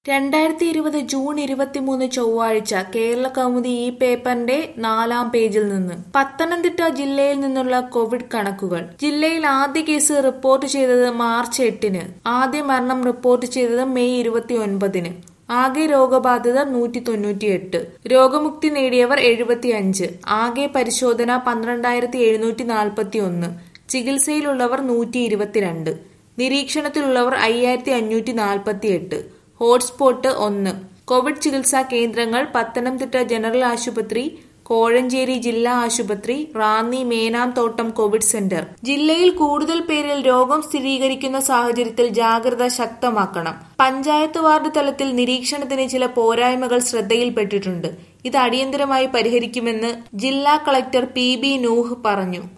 രണ്ടായിരത്തി ഇരുപത് ജൂൺ ഇരുപത്തിമൂന്ന് ചൊവ്വാഴ്ച കേരള കൗമുദി ഈ പേപ്പറിന്റെ നാലാം പേജിൽ നിന്ന് പത്തനംതിട്ട ജില്ലയിൽ നിന്നുള്ള കോവിഡ് കണക്കുകൾ ജില്ലയിൽ ആദ്യ കേസ് റിപ്പോർട്ട് ചെയ്തത് മാർച്ച് എട്ടിന് ആദ്യ മരണം റിപ്പോർട്ട് ചെയ്തത് മെയ് ഇരുപത്തി ഒൻപതിന് ആകെ രോഗബാധിതർ നൂറ്റി തൊണ്ണൂറ്റിയെട്ട് രോഗമുക്തി നേടിയവർ എഴുപത്തിയഞ്ച് ആകെ പരിശോധന പന്ത്രണ്ടായിരത്തി എഴുന്നൂറ്റി നാൽപ്പത്തി ഒന്ന് ചികിത്സയിലുള്ളവർ നൂറ്റി ഇരുപത്തിരണ്ട് നിരീക്ഷണത്തിലുള്ളവർ അയ്യായിരത്തി അഞ്ഞൂറ്റി നാൽപ്പത്തി എട്ട് ഹോട്ട്സ്പോട്ട് ഒന്ന് കോവിഡ് ചികിത്സാ കേന്ദ്രങ്ങൾ പത്തനംതിട്ട ജനറൽ ആശുപത്രി കോഴഞ്ചേരി ജില്ലാ ആശുപത്രി റാന്നി മേനാംതോട്ടം കോവിഡ് സെന്റർ ജില്ലയിൽ കൂടുതൽ പേരിൽ രോഗം സ്ഥിരീകരിക്കുന്ന സാഹചര്യത്തിൽ ജാഗ്രത ശക്തമാക്കണം പഞ്ചായത്ത് വാർഡ് തലത്തിൽ നിരീക്ഷണത്തിന് ചില പോരായ്മകൾ ശ്രദ്ധയിൽപ്പെട്ടിട്ടുണ്ട് ഇത് അടിയന്തരമായി പരിഹരിക്കുമെന്ന് ജില്ലാ കളക്ടർ പി ബി നൂഹ് പറഞ്ഞു